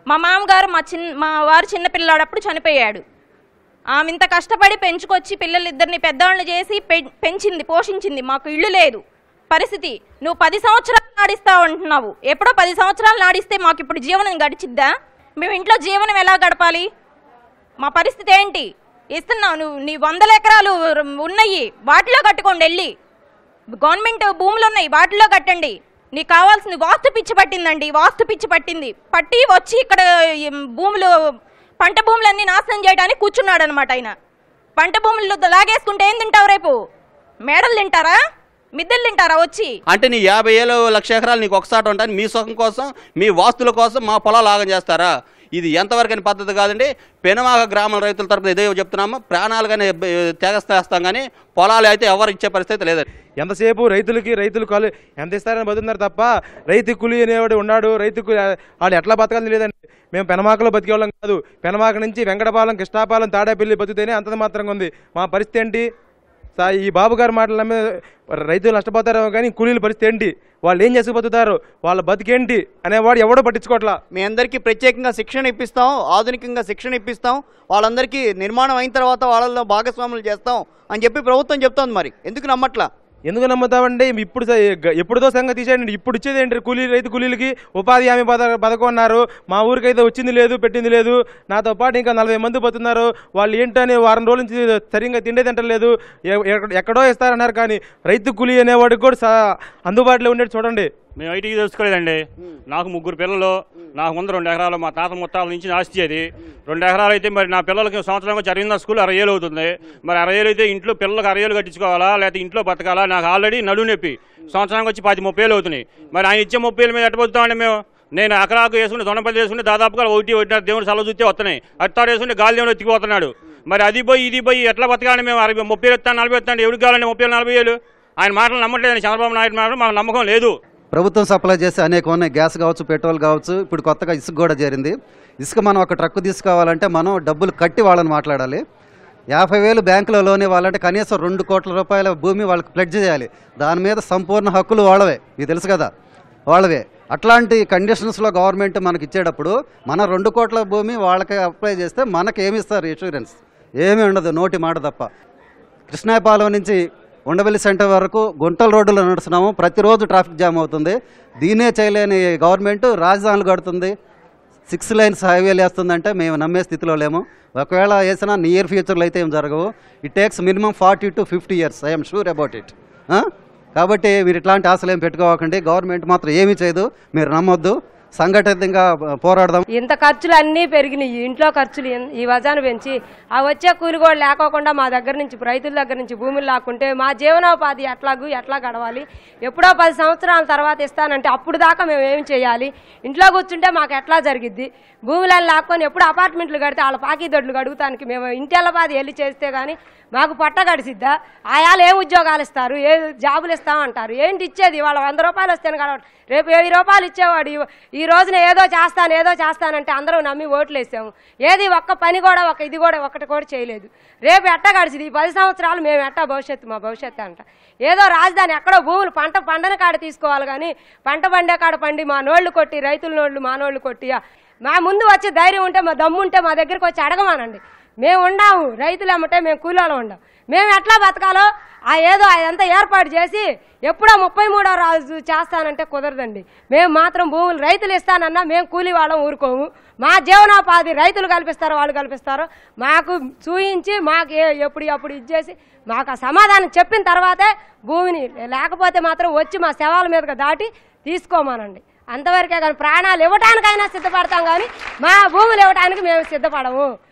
మా మామగారు మా చిన్న మా వారు చిన్న పిల్లాడప్పుడు చనిపోయాడు ఆమె ఇంత కష్టపడి పెంచుకొచ్చి పిల్లలిద్దరిని పెద్దవాళ్ళని చేసి పె- పెంచింది పోషించింది మాకు ఇల్లు లేదు పరిస్థితి నువ్వు పది సంవత్సరాలు నాడిస్తావు అంటున్నావు ఎప్పుడో పది సంవత్సరాలు నాడిస్తే మాకు ఇప్పుడు జీవనం గడిచిద్దా మేము ఇంట్లో జీవనం ఎలా గడపాలి మా పరిస్థితి ఏంటి ఇస్తున్నావు నువ్వు నీ వందల ఎకరాలు ఉన్నాయి వాటిలో కట్టుకోండి వెళ్ళి గవర్నమెంట్ భూములు ఉన్నాయి వాటిలో కట్టండి నీకు కావాల్సింది వాస్తు పిచ్చి పట్టిందండి వాస్తు పిచ్చి పట్టింది పట్టి వచ్చి ఇక్కడ ఈ భూములు పంట భూములన్నీ నాశనం చేయడానికి కూర్చున్నాడు అనమాట ఆయన పంట భూములు లాగేసుకుంటే ఏం తింటావు రేపు మేడలు తింటారా మిద్దెలు తింటారా వచ్చి అంటే నీ యాభై ఏళ్ళు లక్ష ఎకరాలు నీకు ఒకసారి ఉంటాయి మీ సుఖం కోసం మీ వాస్తుల కోసం మా పొలాలు ఆగం చేస్తారా ఇది ఎంతవరకైన పద్ధతి కాదండి పెనమాక గ్రామాల రైతుల తరపున ఇదే చెప్తున్నాము ప్రాణాలుగానే తెగస్తేస్తాం కానీ పొలాలు అయితే ఎవరు ఇచ్చే పరిస్థితి లేదండి ఎంతసేపు రైతులకి రైతులు కాలు ఎంత ఇస్తారని బతుకున్నారు తప్ప రైతు కూలి అనేవాడు ఉన్నాడు రైతు కూలి వాడు ఎట్లా బతకాలని లేదండి మేము పెనమాకలో బతికేవాళ్ళం కాదు పెనమాక నుంచి వెంకటపాలెం కృష్ణాపాలెం తాడేపల్లి బతికితేనే అంత మాత్రంగా ఉంది మా పరిస్థితి ఏంటి సా ఈ బాబు గారి మాటలు నమ్మి రైతులు నష్టపోతారేమో కానీ కూలీల పరిస్థితి ఏంటి వాళ్ళు ఏం చేసి బతుకుతారు వాళ్ళ బతికేంటి అనేవాడు ఎవడో పట్టించుకోవట్లా మీ అందరికీ ప్రత్యేకంగా శిక్షణ ఇప్పిస్తాం ఆధునికంగా శిక్షణ ఇప్పిస్తాం వాళ్ళందరికీ నిర్మాణం అయిన తర్వాత వాళ్ళలో భాగస్వాములు చేస్తాం అని చెప్పి ప్రభుత్వం చెప్తోంది మరి ఎందుకు నమ్మట్లా ఎందుకు నమ్ముతామండి ఇప్పుడు స- గ- ఎప్పుడుదో సంగతి తీసేయండి ఇప్పుడు ఇచ్చేది ఏంటి కూలీ రైతు కూలీలకి ఉపాధి హామీ పథ పథకం అన్నారు మా ఊరికైతే వచ్చింది లేదు పెట్టింది లేదు నాతో పాటు ఇంకా నలభై మంది పోతున్నారు వాళ్ళు ఏంటని వారం రోజుల నుంచి సరిగ్గా తిండే తింటలేదు ఎ- ఎక్కడ- ఎక్కడో ఇస్తారన్నారు కానీ రైతు కూలీ అనేవాడికి కూడా సా- అందుబాటులో ఉండేది చూడండి మేము ఐటీకి తెలుసుకోలేదండి నాకు ముగ్గురు పిల్లలు నాకు ముందు రెండు ఎకరాలు మా తాత ముత్తాల నుంచి నాస్తిది రెండు ఎకరాలు అయితే మరి నా పిల్లలకి సంవత్సరంగా జరిగిన స్కూల్ అరవై ఏళ్ళు అవుతుంది మరి అరవై ఏళ్ళు అయితే ఇంట్లో పిల్లలకు అరవై ఏళ్ళు కట్టించుకోవాలా లేకపోతే ఇంట్లో బతకాలా నాకు ఆల్రెడీ నడువు నొప్పి సంవత్సరానికి వచ్చి పది ముప్పై ఏళ్ళు అవుతున్నాయి మరి ఆయన ఇచ్చే ముప్పై ఏళ్ళ మీద ఎట్టబోతామండి మేము నేను ఎకరాకు వేసుకుంటే దొండపల్లి వేసుకుంటే దాదాపుగా ఒకటి ఒకటిన్నర దేవుడు సెలవు చూస్తే వస్తున్నాయి అట్టాడు వేసుకుంటే గాలి దేవుడు ఎత్తికిపోతున్నాడు మరి అది పోయి ఇది పోయి ఎట్లా బతకాలని మేము అరవై ముప్పై ఏళ్ళు ఎత్తాను నలభై ఎత్తాను ఎవరికి కావాలండి ముప్పై ఏళ్ళు నలభై ఏళ్ళు ఆయన మాటలు నమ్మట్లేదండి చంద్రబాబు నాయుడు మాటలు మాకు నమ్మకం లేదు ప్రభుత్వం సప్లై చేసే అనేక ఉన్నాయి గ్యాస్ కావచ్చు పెట్రోల్ కావచ్చు ఇప్పుడు కొత్తగా ఇసుక కూడా చేరింది ఇసుక మనం ఒక ట్రక్ తీసుకోవాలంటే మనం డబ్బులు కట్టి వాళ్ళని మాట్లాడాలి యాభై వేలు బ్యాంకులో లోన్ ఇవ్వాలంటే కనీసం రెండు కోట్ల రూపాయల భూమి వాళ్ళకి ప్లెడ్జ్ చేయాలి దాని మీద సంపూర్ణ హక్కులు వాళ్ళవే ఇది తెలుసు కదా వాళ్ళవే అట్లాంటి కండిషన్స్లో గవర్నమెంట్ మనకి ఇచ్చేటప్పుడు మన రెండు కోట్ల భూమి వాళ్ళకి అప్లై చేస్తే మనకి ఏమి ఇస్తారు ఇన్సూరెన్స్ ఏమీ ఉండదు నోటి మాట తప్ప కృష్ణాయపాలెం నుంచి ఉండవల్లి సెంటర్ వరకు గుంటల రోడ్డులో నడుస్తున్నాము ప్రతిరోజు ట్రాఫిక్ జామ్ అవుతుంది దీనే చేయలేని గవర్నమెంట్ రాజధానులు కడుతుంది సిక్స్ లైన్స్ హైవేలు వేస్తుందంటే మేము నమ్మే స్థితిలో లేము ఒకవేళ వేసినా నియర్ ఫ్యూచర్లో అయితే ఏం జరగవు it takes minimum forty to fifty years I'm sure about it కాబట్టి మీరు ఇట్లాంటి ఆశలు ఏం పెట్టుకోకండి గవర్నమెంట్ మాత్రం ఏమీ చేయదు మీరు నమ్మొద్దు సంఘటితంగా పోరాడదాం ఇంత ఖర్చులు అన్నీ పెరిగినాయి ఇంట్లో ఖర్చులు ఇన్- ఈ వజాను పెంచి ఆ వచ్చే కూలి కూడా లేకోకుండా మా దగ్గర నుంచి రైతుల దగ్గర నుంచి భూములు లాక్కుంటే మా జీవనోపాధి ఎట్లాగూ ఎట్లా గడవాలి ఎప్పుడో పది సంవత్సరాల తర్వాత ఇస్తానంటే అప్పుడు దాకా మేము ఏం చేయాలి ఇంట్లో కూర్చుంటే మాకు ఎట్లా జరిగిద్ది భూములను లాక్కొని ఎప్పుడు అపార్ట్మెంట్లు కడితే వాళ్ళ పాకీదొడ్లు గడుగుతానికి మేము ఇంటెల్లపాది వెళ్ళి చేస్తే కానీ మాకు పట్ట గడిసిద్దా ఆయాలు ఏం ఉద్యోగాలు ఇస్తారు ఏ జాబులు ఇస్తామంటారు ఏంటి ఇచ్చేది వాళ్ళ వంద రూపాయలు వస్తేనే గడవడం రేపు వెయ్యి రూపాయలు ఇచ్చేవాడు ఈ- ఈ రోజున ఏదో చేస్తాను ఏదో చేస్తానంటే అందరూ నమ్మి ఓట్లు వేసాము ఏది ఒక్క పని కూడా ఒక ఇది కూడా ఒకటి కూడా చేయలేదు రేపు ఎట్ట గడిచింది ఈ పది సంవత్సరాలు మేము ఎట్టా భవిష్యత్తు మా భవిష్యత్తు అంట ఏదో రాజధాని ఎక్కడో భూములు పంట పండని కాడ తీసుకోవాలి కానీ పంట పండే కాడ పండి మా నోళ్ళు కొట్టి రైతుల నోళ్ళు మా నోళ్ళు కొట్టి మా ముందు వచ్చే ధైర్యం ఉంటే మా దమ్ము ఉంటే మా దగ్గరికి వచ్చి అడగమానండి మేము ఉండాము రైతులు అమ్మంటే మేము కూలీలు ఉండం మేము ఎట్లా బతకాలో ఆ ఏదో అదంతా ఏర్పాటు చేసి ఎప్పుడో ముప్పై మూడో రోజు చేస్తానంటే కుదరదండి మేము మాత్రం భూములు రైతులు ఇస్తానన్నా మేము కూలీ వాళ్ళం ఊరుకోము మా జీవనోపాధి రైతులు కల్పిస్తారో వాళ్ళు కల్పిస్తారో మాకు చూయించి మాకు ఏ- ఎప్పుడు ఎప్పుడు ఇచ్చేసి మాకు ఆ సమాధానం చెప్పిన తర్వాతే భూమిని లేకపోతే మాత్రం వచ్చి మా శవాల మీదకి దాటి తీసుకోమానండి అంతవరకే కానీ ప్రాణాలు ఇవ్వటానికైనా సిద్ధపడతాం కానీ మా భూములు ఇవ్వటానికి మేము సిద్ధపడము